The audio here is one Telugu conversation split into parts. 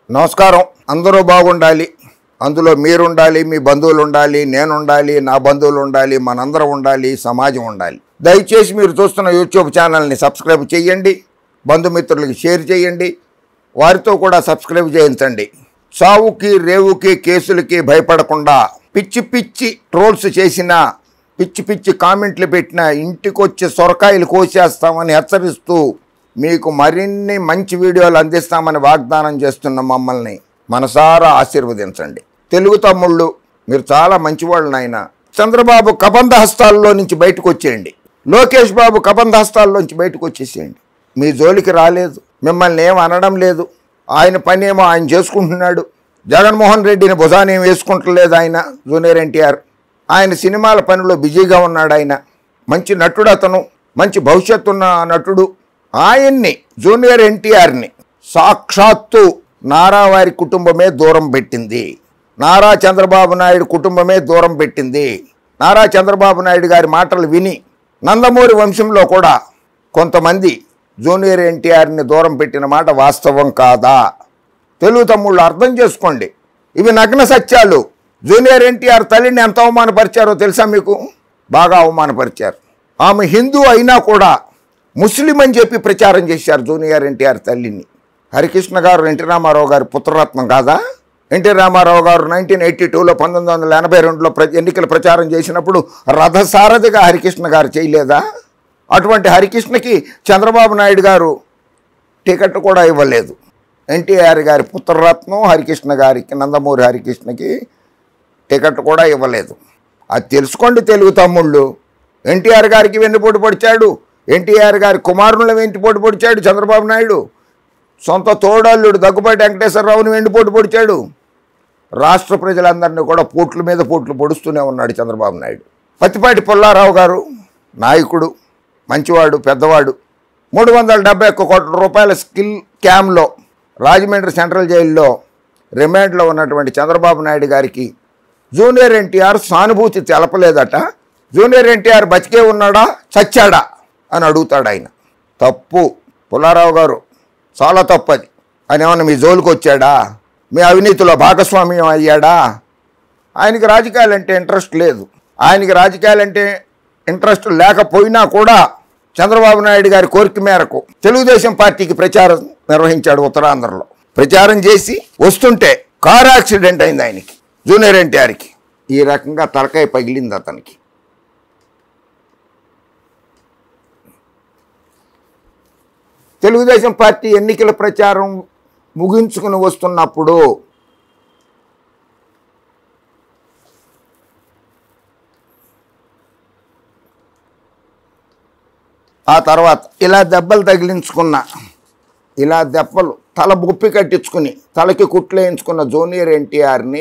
నమస్కారం అందరూ బాగుండాలి అందులో మీరుండాలి మీ బంధువులు ఉండాలి నేను ఉండాలి నా బంధువులు ఉండాలి మనందరం ఉండాలి సమాజం ఉండాలి దయచేసి మీరు చూస్తున్న యూట్యూబ్ ఛానల్ని సబ్స్క్రైబ్ చేయండి బంధుమిత్రులకి షేర్ చేయండి వారితో కూడా సబ్స్క్రైబ్ చేయించండి సావుకి రేవుకి కేసులకి భయపడకుండా పిచ్చి పిచ్చి ట్రోల్స్ చేసిన పిచ్చి పిచ్చి కామెంట్లు పెట్టిన ఇంటికొచ్చి సొరకాయలు కోసేస్తామని హెచ్చరిస్తూ మీకు మరిన్ని మంచి వీడియోలు అందిస్తామని వాగ్దానం చేస్తున్న మమ్మల్ని మనసారా ఆశీర్వదించండి తెలుగు తమ్ముళ్ళు మీరు చాలా మంచివాళ్ళు నాయన చంద్రబాబు కబంధ హస్తాల్లో నుంచి బయటకు వచ్చేయండి లోకేష్ బాబు కబంధ హస్తాల్లోంచి బయటకు వచ్చేసేయండి మీ జోలికి రాలేదు మిమ్మల్ని ఏం అనడం లేదు ఆయన పని ఏమో ఆయన చేసుకుంటున్నాడు జగన్మోహన్ రెడ్డిని భుజానేం వేసుకుంటలేదు ఆయన జూనియర్ ఎన్టీఆర్ ఆయన సినిమాల పనిలో బిజీగా ఉన్నాడు ఆయన మంచి నటుడు అతను మంచి భవిష్యత్తు ఉన్న నటుడు ఆయన్ని జూనియర్ ఎన్టీఆర్ని సాక్షాత్తు నారా వారి కుటుంబమే దూరం పెట్టింది నారా చంద్రబాబు నాయుడు కుటుంబమే దూరం పెట్టింది నారా చంద్రబాబు నాయుడు గారి మాటలు విని నందమూరి వంశంలో కూడా కొంతమంది జూనియర్ ఎన్టీఆర్ని దూరం పెట్టిన మాట వాస్తవం కాదా తెలుగు తమ్ముళ్ళు అర్థం చేసుకోండి ఇవి నగ్న సత్యాలు జూనియర్ ఎన్టీఆర్ తల్లిని ఎంత అవమానపరిచారో తెలుసా మీకు బాగా అవమానపరిచారు ఆమె హిందూ అయినా కూడా ముస్లిం అని చెప్పి ప్రచారం చేశారు జూనియర్ ఎన్టీఆర్ తల్లిని హరికృష్ణ గారు ఎన్టీ రామారావు గారి పుత్రరత్నం కాదా ఎన్టీ రామారావు గారు నైన్టీన్ ఎయిటీ టూలో పంతొమ్మిది వందల ఎనభై రెండులో ప్ర ఎన్నికల ప్రచారం చేసినప్పుడు రథసారథిగా హరికృష్ణ గారు చేయలేదా అటువంటి హరికృష్ణకి చంద్రబాబు నాయుడు గారు టికెట్ కూడా ఇవ్వలేదు ఎన్టీఆర్ గారి పుత్రరత్నం హరికృష్ణ గారికి నందమూరి హరికృష్ణకి టికెట్ కూడా ఇవ్వలేదు అది తెలుసుకోండి తెలుగు తమ్ముళ్ళు ఎన్టీఆర్ గారికి వెన్నుపోటు పొడిచాడు ఎన్టీఆర్ గారి కుమారుల వెన్నుపోటు పొడిచాడు చంద్రబాబు నాయుడు సొంత తోడల్లుడు దగ్గుబాటి వెంకటేశ్వరరావుని వెన్నుపోటు పొడిచాడు రాష్ట్ర ప్రజలందరినీ కూడా పోట్ల మీద పోట్లు పొడుస్తూనే ఉన్నాడు చంద్రబాబు నాయుడు పత్తిపాటి పుల్లారావు గారు నాయకుడు మంచివాడు పెద్దవాడు మూడు వందల డెబ్బై ఒక్క కోట్ల రూపాయల స్కిల్ క్యామ్లో రాజమండ్రి సెంట్రల్ జైల్లో రిమాండ్లో ఉన్నటువంటి చంద్రబాబు నాయుడు గారికి జూనియర్ ఎన్టీఆర్ సానుభూతి తెలపలేదట జూనియర్ ఎన్టీఆర్ బతికే ఉన్నాడా చచ్చాడా అని అడుగుతాడు ఆయన తప్పు పుల్లారావు గారు చాలా తప్పు అది ఆయన ఏమన్నా మీ జోలికి వచ్చాడా మీ అవినీతిలో భాగస్వామ్యం అయ్యాడా ఆయనకి రాజకీయాలంటే ఇంట్రెస్ట్ లేదు ఆయనకి రాజకీయాలంటే ఇంట్రెస్ట్ లేకపోయినా కూడా చంద్రబాబు నాయుడు గారి కోరిక మేరకు తెలుగుదేశం పార్టీకి ప్రచారం నిర్వహించాడు ఉత్తరాంధ్రలో ప్రచారం చేసి వస్తుంటే కారు యాక్సిడెంట్ అయింది ఆయనకి జూనియర్ ఎన్టీఆర్కి ఈ రకంగా తలకాయ పగిలింది అతనికి తెలుగుదేశం పార్టీ ఎన్నికల ప్రచారం ముగించుకుని వస్తున్నప్పుడు ఆ తర్వాత ఇలా దెబ్బలు తగిలించుకున్న ఇలా దెబ్బలు తల బొప్పి కట్టించుకుని తలకి కుట్లేయించుకున్న జూనియర్ ఎన్టీఆర్ని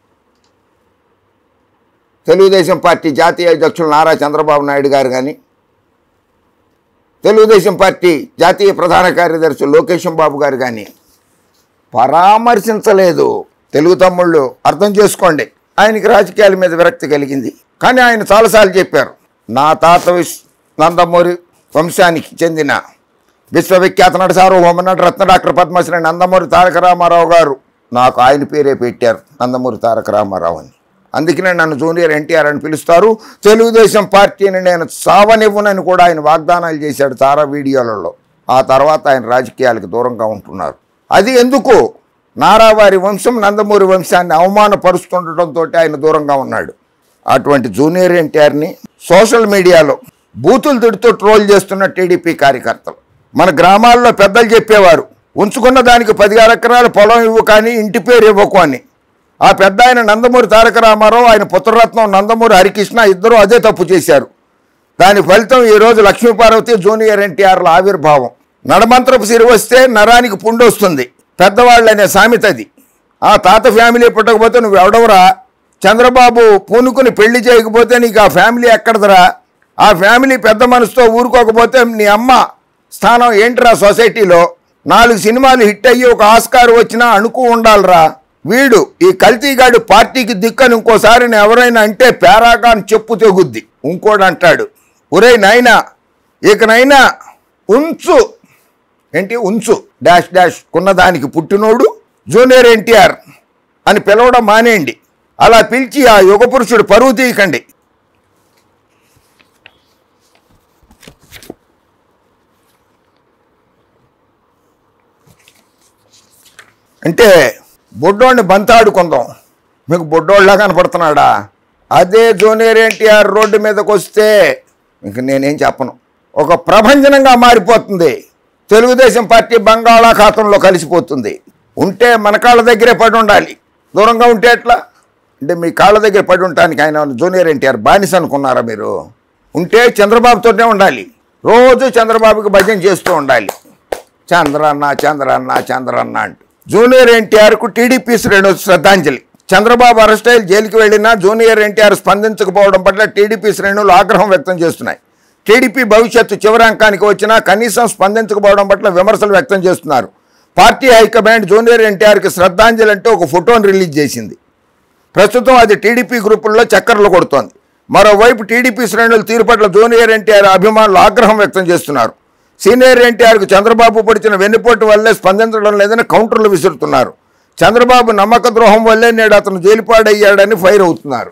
తెలుగుదేశం పార్టీ జాతీయ అధ్యక్షులు నారా చంద్రబాబు నాయుడు గారు కానీ తెలుగుదేశం పార్టీ జాతీయ ప్రధాన కార్యదర్శి లోకేశం బాబు గారు కానీ పరామర్శించలేదు తెలుగు తమ్ముళ్ళు అర్థం చేసుకోండి ఆయనకి రాజకీయాల మీద విరక్తి కలిగింది కానీ ఆయన చాలాసార్లు చెప్పారు నా తాత విశ్ నందమూరి వంశానికి చెందిన విశ్వవిఖ్యాత నట సార్వభౌమ నట రత్న డాక్టర్ పద్మశ్రీ నందమూరి తారక రామారావు గారు నాకు ఆయన పేరే పెట్టారు నందమూరి తారక రామారావు అని అందుకనే నన్ను జూనియర్ ఎన్టీఆర్ అని పిలుస్తారు తెలుగుదేశం పార్టీని నేను సావనివ్వనని కూడా ఆయన వాగ్దానాలు చేశాడు చాలా వీడియోలలో ఆ తర్వాత ఆయన రాజకీయాలకు దూరంగా ఉంటున్నారు అది ఎందుకు నారావారి వంశం నందమూరి వంశాన్ని అవమానపరుస్తుండటంతో ఆయన దూరంగా ఉన్నాడు అటువంటి జూనియర్ ఎన్టీఆర్ని సోషల్ మీడియాలో బూతులు తిడుతూ ట్రోల్ చేస్తున్న టీడీపీ కార్యకర్తలు మన గ్రామాల్లో పెద్దలు చెప్పేవారు ఉంచుకున్న దానికి పది ఎకరాల పొలం ఇవ్వు కానీ ఇంటి పేరు ఇవ్వకు అని ఆ పెద్ద ఆయన నందమూరి తారక రామారావు ఆయన పుత్రరత్నం నందమూరి హరికృష్ణ ఇద్దరూ అదే తప్పు చేశారు దాని ఫలితం ఈరోజు లక్ష్మీపార్వతి జూనియర్ ఎన్టీఆర్ల ఆవిర్భావం నడమంత్రపు సిరి వస్తే నరానికి పుండు వస్తుంది పెద్దవాళ్ళు అనే సామెత అది ఆ తాత ఫ్యామిలీ పుట్టకపోతే నువ్వు ఎవడవరా చంద్రబాబు పూనుకుని పెళ్లి చేయకపోతే నీకు ఆ ఫ్యామిలీ ఎక్కడదరా ఆ ఫ్యామిలీ పెద్ద మనసుతో ఊరుకోకపోతే నీ అమ్మ స్థానం ఏంటిరా సొసైటీలో నాలుగు సినిమాలు హిట్ అయ్యి ఒక ఆస్కార్ వచ్చినా అణుకు ఉండాలిరా వీడు ఈ కల్తీగాడు పార్టీకి దిక్కని ఇంకోసారి నేను ఎవరైనా అంటే పేరాగాన్ చెప్పు తెగుద్ది ఇంకోడు అంటాడు ఒరేయ్ నాయనా ఇకనైనా ఉంచు ఏంటి ఉంచు డాష్ డాష్ ఉన్నదానికి పుట్టినోడు జూనియర్ ఎన్టీఆర్ అని పిలవడం మానేయండి అలా పిలిచి ఆ యుగ పురుషుడు పరువు తీయకండి అంటే బొడ్డోడిని బంతాడుకుందాం మీకు బొడ్డోళ్ళలా కనపడుతున్నాడా అదే జూనియర్ ఎన్టీఆర్ రోడ్డు మీదకి వస్తే ఇంక నేనేం చెప్పను ఒక ప్రభంజనంగా మారిపోతుంది తెలుగుదేశం పార్టీ బంగాళాఖాతంలో కలిసిపోతుంది ఉంటే మన కాళ్ళ దగ్గరే పడి ఉండాలి దూరంగా ఉంటే ఎట్లా అంటే మీ కాళ్ళ దగ్గర పడి ఉండటానికి ఆయన జూనియర్ ఎన్టీఆర్ బానిస అనుకున్నారా మీరు ఉంటే చంద్రబాబుతోనే ఉండాలి రోజు చంద్రబాబుకి భజన చేస్తూ ఉండాలి చంద్రన్న చంద్రన్న చంద్రన్న అంటూ జూనియర్ ఎన్టీఆర్కు టీడీపీ శ్రేణు శ్రద్ధాంజలి చంద్రబాబు అరెస్ట్ అయ్యి జైలుకి వెళ్ళినా జూనియర్ ఎన్టీఆర్ స్పందించకపోవడం పట్ల టీడీపీ శ్రేణులు ఆగ్రహం వ్యక్తం చేస్తున్నాయి టీడీపీ భవిష్యత్తు చివరి అంకానికి వచ్చినా కనీసం స్పందించకపోవడం పట్ల విమర్శలు వ్యక్తం చేస్తున్నారు పార్టీ హైకమాండ్ జూనియర్ ఎన్టీఆర్కి శ్రద్ధాంజలి అంటూ ఒక ఫోటోను రిలీజ్ చేసింది ప్రస్తుతం అది టీడీపీ గ్రూపుల్లో చక్కర్లు కొడుతోంది మరోవైపు టీడీపీ శ్రేణులు తీరు పట్ల జూనియర్ ఎన్టీఆర్ అభిమానులు ఆగ్రహం వ్యక్తం చేస్తున్నారు సీనియర్ ఎన్టీఆర్కు చంద్రబాబు పొడిచిన వెన్నుపోటు వల్లే స్పందించడం లేదని కౌంటర్లు విసురుతున్నారు చంద్రబాబు నమ్మక ద్రోహం వల్లే నేడు అతను జైలుపాడయ్యాడని ఫైర్ అవుతున్నారు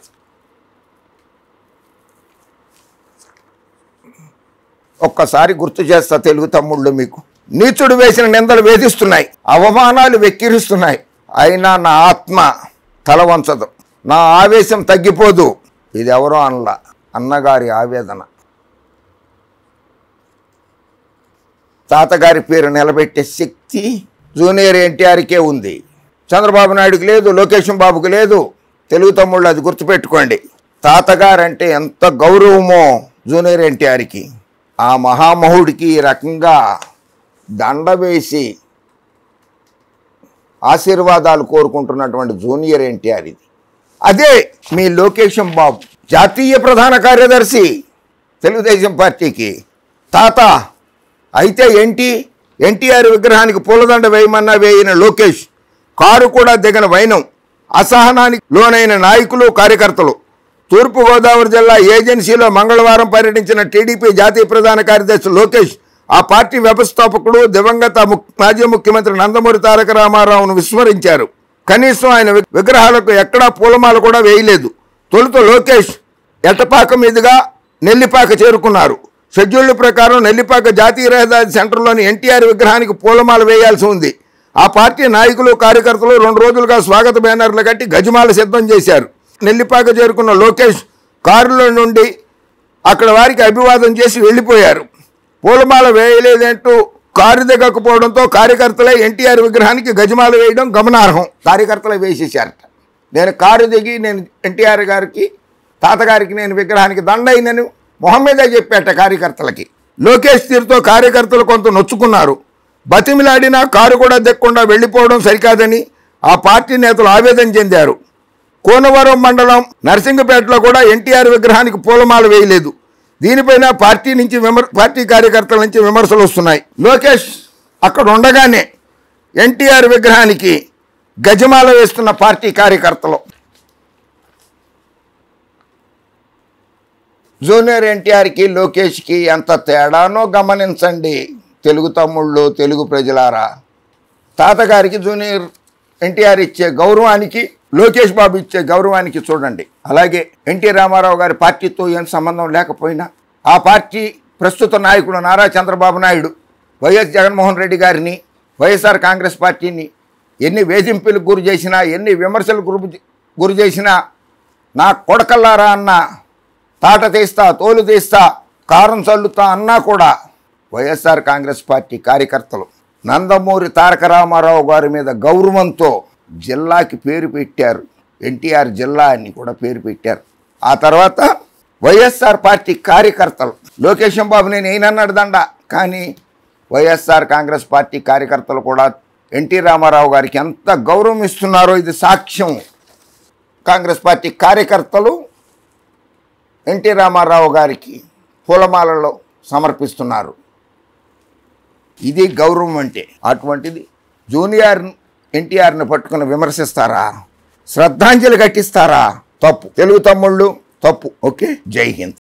ఒక్కసారి గుర్తు చేస్తా తెలుగు తమ్ముళ్ళు మీకు నీచుడు వేసిన నిందలు వేధిస్తున్నాయి అవమానాలు వెక్కిరిస్తున్నాయి అయినా నా ఆత్మ తల వంచదు నా ఆవేశం తగ్గిపోదు ఇది ఎవరో అనలా అన్నగారి ఆవేదన తాతగారి పేరు నిలబెట్టే శక్తి జూనియర్ ఎన్టీఆర్కే ఉంది చంద్రబాబు నాయుడుకి లేదు లోకేష్ బాబుకి లేదు తెలుగు తమ్ముళ్ళు అది గుర్తుపెట్టుకోండి తాతగారు అంటే ఎంత గౌరవమో జూనియర్ ఎన్టీఆర్కి ఆ మహామహుడికి ఈ రకంగా దండ వేసి ఆశీర్వాదాలు కోరుకుంటున్నటువంటి జూనియర్ ఎన్టీఆర్ ఇది అదే మీ లోకేశం బాబు జాతీయ ప్రధాన కార్యదర్శి తెలుగుదేశం పార్టీకి తాత అయితే ఏంటి ఎన్టీఆర్ విగ్రహానికి పూలదండ వేయమన్నా వేయిన లోకేష్ కారు కూడా దిగన వైనం అసహనానికి లోనైన నాయకులు కార్యకర్తలు తూర్పుగోదావరి జిల్లా ఏజెన్సీలో మంగళవారం పర్యటించిన టీడీపీ జాతీయ ప్రధాన కార్యదర్శి లోకేష్ ఆ పార్టీ వ్యవస్థాపకుడు దివంగత ము- మాజీ ముఖ్యమంత్రి నందమూరి తారక రామారావును విస్మరించారు కనీసం ఆయన వి- విగ్రహాలకు ఎక్కడా పూలమాల కూడా వేయలేదు తొలుత లోకేష్ ఎట్టపాక మీదుగా నెల్లిపాక చేరుకున్నారు షెడ్యూల్ ప్రకారం నెల్లిపాక జాతీయ రహదారి సెంటర్లోని ఎన్టీఆర్ విగ్రహానికి పూలమాల వేయాల్సి ఉంది ఆ పార్టీ నాయకులు కార్యకర్తలు రెండు రోజులుగా స్వాగత బ్యానర్లు కట్టి గజమాల సిద్ధం చేశారు నెల్లిపాక చేరుకున్న లోకేష్ కారులో నుండి అక్కడ వారికి అభివాదం చేసి వెళ్ళిపోయారు పూలమాల వేయలేదంటూ కారు దిగకపోవడంతో కార్యకర్తలే ఎన్టీఆర్ విగ్రహానికి గజమాల వేయడం గమనార్హం కార్యకర్తలే వేసేసారట నేను కారు దిగి నేను ఎన్టీఆర్ గారికి తాతగారికి నేను విగ్రహానికి దండైనని మొహమ్మదే చెప్పాట కార్యకర్తలకి లోకేష్ తీరుతో కార్యకర్తలు కొంత నొచ్చుకున్నారు బతిమిలాడినా కారు కూడా దిక్కుండా వెళ్ళిపోవడం సరికాదని ఆ పార్టీ నేతలు ఆవేదన చెందారు కోనవరం మండలం నరసింగపేటలో కూడా ఎన్టీఆర్ విగ్రహానికి పూలమాల వేయలేదు దీనిపైన పార్టీ నుంచి విమర్ పార్టీ కార్యకర్తల నుంచి విమర్శలు వస్తున్నాయి లోకేష్ అక్కడ ఉండగానే ఎన్టీఆర్ విగ్రహానికి గజమాల వేస్తున్న పార్టీ కార్యకర్తలు జూనియర్ ఎన్టీఆర్కి లోకేష్కి ఎంత తేడానో గమనించండి తెలుగు తమ్ముళ్ళు తెలుగు ప్రజలారా తాతగారికి జూనియర్ ఎన్టీఆర్ ఇచ్చే గౌరవానికి లోకేష్ బాబు ఇచ్చే గౌరవానికి చూడండి అలాగే ఎన్టీ రామారావు గారి పార్టీతో ఏం సంబంధం లేకపోయినా ఆ పార్టీ ప్రస్తుత నాయకుడు నారా చంద్రబాబు నాయుడు వైఎస్ జగన్మోహన్ రెడ్డి గారిని వైఎస్ఆర్ కాంగ్రెస్ పార్టీని ఎన్ని వేధింపులకు గురి చేసినా ఎన్ని విమర్శలకు గురి గురి చేసినా నా కొడకల్లారా అన్న తాట తీస్తా తోలు తీస్తా కారం చల్లుతా అన్నా కూడా వైఎస్ఆర్ కాంగ్రెస్ పార్టీ కార్యకర్తలు నందమూరి తారక రామారావు గారి మీద గౌరవంతో జిల్లాకి పేరు పెట్టారు ఎన్టీఆర్ జిల్లా అని కూడా పేరు పెట్టారు ఆ తర్వాత వైఎస్ఆర్ పార్టీ కార్యకర్తలు లోకేశం బాబు నేను ఏనన్నాడు దండ కానీ వైఎస్ఆర్ కాంగ్రెస్ పార్టీ కార్యకర్తలు కూడా ఎన్టీ రామారావు గారికి ఎంత గౌరవం ఇస్తున్నారో ఇది సాక్ష్యం కాంగ్రెస్ పార్టీ కార్యకర్తలు ఎన్టీ రామారావు గారికి పూలమాలలో సమర్పిస్తున్నారు ఇది గౌరవం అంటే అటువంటిది జూనియర్ ఎన్టీఆర్ని పట్టుకుని విమర్శిస్తారా శ్రద్ధాంజలి ఘటిస్తారా తప్పు తెలుగు తమ్ముళ్ళు తప్పు ఓకే జై హింద్